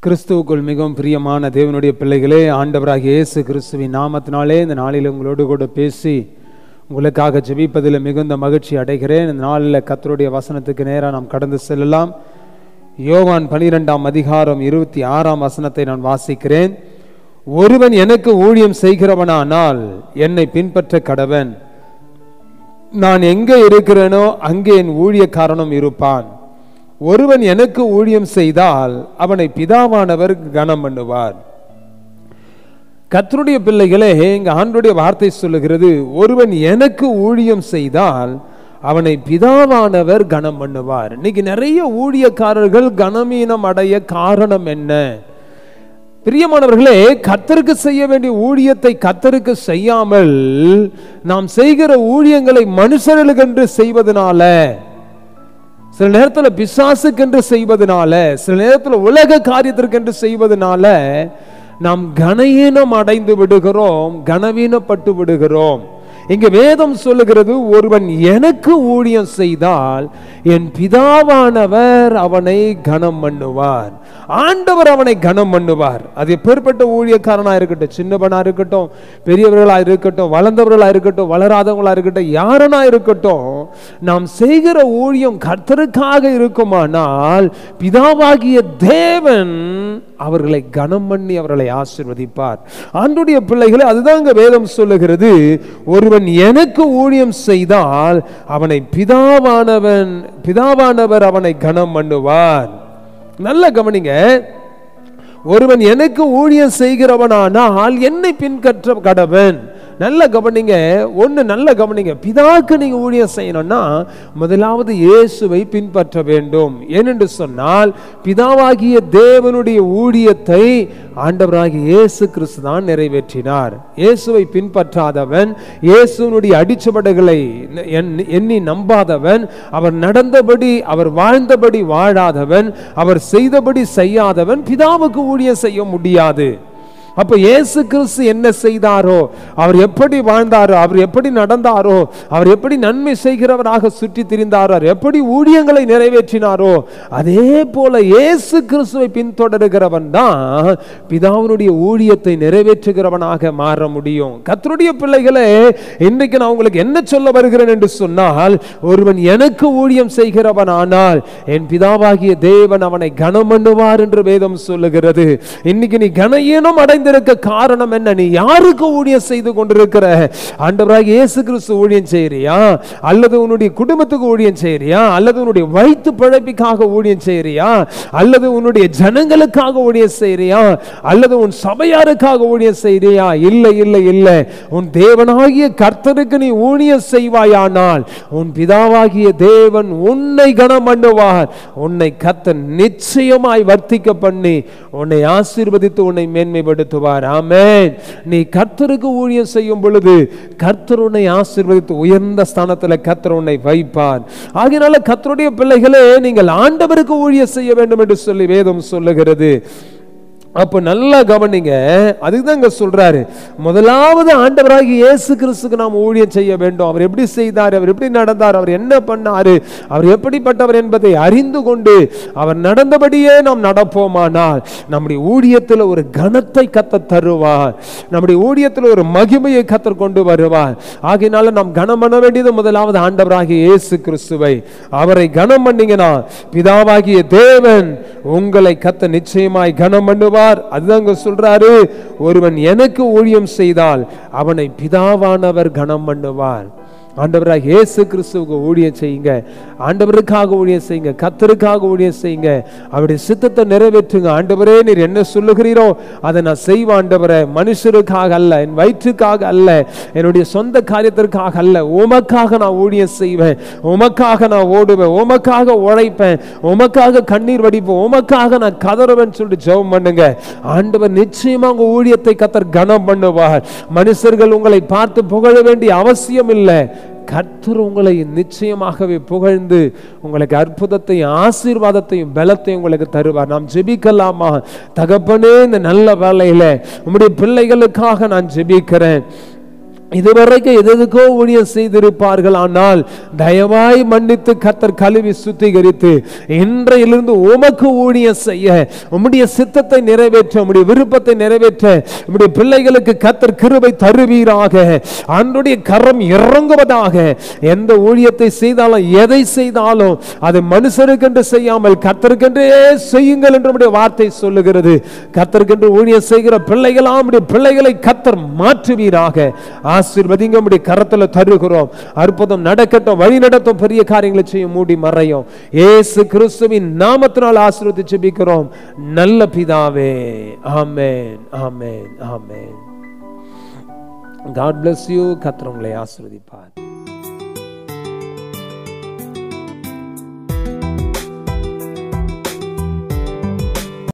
கிறிஸ்துவுக்குள் மிகவும் பிரியமான தேவனுடைய பிள்ளைகளே ஆண்டவராகிய இயேசு கிறிஸ்துவின் நாமத்தினாலே இந்த நாளில் உங்களோடு கூட பேசி உங்களுக்காக ஜெபிப்பதில் மிகுந்த மகிழ்ச்சி அடைகிறேன் இந்த நாளில் கத்தருடைய வசனத்துக்கு நேராக நாம் கடந்து செல்லலாம் யோவான் பனிரெண்டாம் அதிகாரம் இருபத்தி ஆறாம் வசனத்தை நான் வாசிக்கிறேன் ஒருவன் எனக்கு ஊழியம் செய்கிறவனானால் என்னை பின்பற்ற கடவன் நான் எங்கே இருக்கிறேனோ அங்கே என் ஊழியக்காரனும் இருப்பான் ஒருவன் எனக்கு ஊழியம் செய்தால் அவனை பிதாவானவர் கனம் பண்ணுவார் கத்தருடைய பிள்ளைகளே இங்க ஆண்டுடைய வார்த்தை சொல்லுகிறது ஒருவன் எனக்கு ஊழியம் செய்தால் அவனை பிதாவானவர் கனம் பண்ணுவார் இன்னைக்கு நிறைய ஊழியக்காரர்கள் கனமீனம் அடைய காரணம் என்ன பிரியமானவர்களே கத்தருக்கு செய்ய வேண்டிய ஊழியத்தை கத்தருக்கு செய்யாமல் நாம் செய்கிற ஊழியங்களை மனுஷர்களுக்கென்று செய்வதனால சில நேரத்தில் பிசாசுக்கென்று செய்வதனால சில நேரத்தில் உலக காரியத்திற்கென்று செய்வதனால நாம் கனவீனம் அடைந்து விடுகிறோம் கனவீனப்பட்டு விடுகிறோம் இங்க வேதம் சொல்லுகிறது ஒருவன் எனக்கு ஊழியம் செய்தால் என் பிதாவானவர் அவனை கனம் பண்ணுவார் ஆண்டவர் அவனை கனம் பண்ணுவார் அது எப்பேற்பட்ட ஊழியக்காரனா இருக்கட்டும் சின்னவனா இருக்கட்டும் பெரியவர்களா இருக்கட்டும் வளர்ந்தவர்களா இருக்கட்டும் வளராதவங்களா இருக்கட்டும் யாரனா இருக்கட்டும் நாம் செய்கிற ஊழியம் கர்த்தருக்காக இருக்குமானால் பிதாவாகிய தேவன் அவர்களை கனம் பண்ணி அவர்களை ஆசிர்வதிப்பார் ஆண்டுடைய பிள்ளைகளை அதுதான் இங்க வேதம் சொல்லுகிறது ஒருவன் எனக்கு ஊழியம் செய்தால் அவனை பிதாவானவன் பிதாவானவர் அவனை கனம் பண்ணுவார் நல்ல கவனிங்க ஒருவன் எனக்கு ஊழியம் செய்கிறவனானால் என்னை பின்பற்ற கடவன் நல்ல கவனிங்க ஒன்று நல்ல கவனிங்க பிதாக்கு நீங்க ஊழியம் செய்யணும்னா முதலாவது இயேசுவை பின்பற்ற வேண்டும் ஏனென்று சொன்னால் பிதாவாகிய தேவனுடைய ஊழியத்தை ஆண்டவராகிய இயேசு கிறிஸ்து தான் நிறைவேற்றினார் இயேசுவை பின்பற்றாதவன் இயேசுனுடைய அடிச்சுவடுகளை எண்ணி நம்பாதவன் அவர் நடந்தபடி அவர் வாழ்ந்தபடி வாழாதவன் அவர் செய்தபடி செய்யாதவன் பிதாவுக்கு ஊழியம் செய்ய முடியாது அப்ப இயேசு கிறிஸ்து என்ன செய்தாரோ அவர் எப்படி வாழ்ந்தாரோ அவர் எப்படி நடந்தாரோ அவர் எப்படி நன்மை செய்கிறவராக சுற்றி திரிந்தாரோ எப்படி ஊழியங்களை நிறைவேற்றினாரோ அதே போல இயேசு கிறிஸ்துவை பின்தொடருகிறவன் தான் பிதாவினுடைய ஊழியத்தை நிறைவேற்றுகிறவனாக மாற முடியும் கத்தருடைய பிள்ளைகளே இன்னைக்கு நான் உங்களுக்கு என்ன சொல்ல வருகிறேன் என்று சொன்னால் ஒருவன் எனக்கு ஊழியம் செய்கிறவன் ஆனால் என் பிதாவாகிய தேவன் அவனை கனம் பண்ணுவார் என்று வேதம் சொல்லுகிறது இன்னைக்கு நீ கனஈனம் அடைந்து அடைந்திருக்க காரணம் என்ன நீ யாருக்கு ஊழியம் செய்து கொண்டிருக்கிற ஆண்டவராக இயேசு கிறிஸ்து ஊழியம் செய்யறியா அல்லது உன்னுடைய குடும்பத்துக்கு ஊழியம் செய்யறியா அல்லது உன்னுடைய வயிற்று பழப்பிக்காக ஊழியம் செய்யறியா அல்லது உன்னுடைய ஜனங்களுக்காக ஊழியம் செய்யறியா அல்லது உன் சபையாருக்காக ஊழியம் செய்யறியா இல்லை இல்லை இல்லை உன் தேவனாகிய கர்த்தருக்கு நீ ஊழியம் செய்வாயானால் உன் பிதாவாகிய தேவன் உன்னை கனம் பண்ணுவார் உன்னை கத்த நிச்சயமாய் வர்த்திக்க பண்ணி உன்னை ஆசீர்வதித்து உன்னை மேன்மைப்படுத்த நடத்துவார் ஆமேன் நீ கர்த்தருக்கு ஊழியம் செய்யும் பொழுது கர்த்தர் உன்னை ஆசீர்வதித்து உயர்ந்த ஸ்தானத்தில் கர்த்தர் உன்னை வைப்பார் ஆகையினால கர்த்தருடைய பிள்ளைகளே நீங்கள் ஆண்டவருக்கு ஊழியம் செய்ய வேண்டும் என்று சொல்லி வேதம் சொல்லுகிறது அப்போ நல்லா கவனிங்க அதுதான் இங்க சொல்றாரு முதலாவது ஆண்டவராகி இயேசு கிறிஸ்துக்கு நாம் ஊழியம் செய்ய வேண்டும் அவர் எப்படி செய்தார் அவர் எப்படி நடந்தார் அவர் என்ன பண்ணாரு அவர் எப்படிப்பட்டவர் என்பதை அறிந்து கொண்டு அவர் நடந்தபடியே நாம் நடப்போமானால் நம்முடைய ஊழியத்தில் ஒரு கனத்தை கத்த தருவார் நம்முடைய ஊழியத்தில் ஒரு மகிமையை கத்தர் கொண்டு வருவார் ஆகையினால நாம் கனம் பண்ண வேண்டியது முதலாவது ஆண்டவராகிய இயேசு கிறிஸ்துவை அவரை கனம் பண்ணீங்கன்னா பிதாவாகிய தேவன் உங்களை கத்த நிச்சயமாய் கனம் பண்ணுவார் சொல்றார் அதுதான் சொல்றாரு ஒருவன் எனக்கு ஊழியம் செய்தால் அவனை பிதாவானவர் கனம் பண்ணுவார் ஆண்டவராக இயேசு கிறிஸ்துவுக்கு ஊழியம் செய்யுங்க ஆண்டவருக்காக ஊழியம் செய்யுங்க கத்தருக்காக ஊழியம் செய்யுங்க அவருடைய சித்தத்தை நிறைவேற்றுங்க ஆண்டவரே நீர் என்ன சொல்லுகிறீரோ அதை நான் செய்வேன் ஆண்டவரே மனுஷருக்காக அல்ல என் வயிற்றுக்காக அல்ல என்னுடைய சொந்த காரியத்திற்காக அல்ல உமக்காக நான் ஊழியம் செய்வேன் உமக்காக நான் ஓடுவேன் உமக்காக உழைப்பேன் உமக்காக கண்ணீர் வடிப்பேன் உமக்காக நான் கதறுவேன் சொல்லிட்டு ஜெபம் பண்ணுங்க ஆண்டவர் நிச்சயமா உங்க ஊழியத்தை கத்தர் கனம் பண்ணுவார் மனுஷர்கள் உங்களை பார்த்து புகழ வேண்டிய அவசியம் இல்லை கர்த்தர் உங்களை நிச்சயமாகவே புகழ்ந்து உங்களுக்கு அற்புதத்தையும் ஆசீர்வாதத்தையும் பலத்தையும் உங்களுக்கு தருவார் நாம் ஜெபிக்கலாமா தகப்பனே இந்த நல்ல வேலையில உம்முடைய பிள்ளைகளுக்காக நான் ஜெபிக்கிறேன் இதுவரைக்கும் எதுக்கோ ஊழியம் செய்திருப்பார்கள் ஆனால் தயவாய் மன்னித்து கத்தர் கழுவி சுத்திகரித்து இன்றையிலிருந்து உமக்கு ஊழியம் செய்ய உம்முடைய சித்தத்தை நிறைவேற்ற உம்முடைய விருப்பத்தை நிறைவேற்ற உம்முடைய பிள்ளைகளுக்கு கத்தர் கிருபை தருவீராக அன்றுடைய கரம் இறங்குவதாக எந்த ஊழியத்தை செய்தாலும் எதை செய்தாலும் அது மனுஷருக்கென்று செய்யாமல் கத்தருக்கென்றே செய்யுங்கள் என்று நம்முடைய வார்த்தை சொல்லுகிறது கத்தருக்கென்று ஊழியம் செய்கிற பிள்ளைகளாம் நம்முடைய பிள்ளைகளை கத்தர் மாற்றுவீராக ஆசீர்வதிங்க நம்முடைய கரத்துல தருகிறோம் அற்புதம் நடக்கட்டும் வழி நடத்தும் பெரிய காரியங்களை செய்ய மூடி மறையும் ஏசு கிறிஸ்துவின் நாமத்தினால் ஆசீர்வதிச்சு ஜெபிக்கிறோம் நல்ல பிதாவே ஆமென் ஆமென் ஆமென் காட் bless you கர்த்தர் உங்களை ஆசீர்வதிப்பார்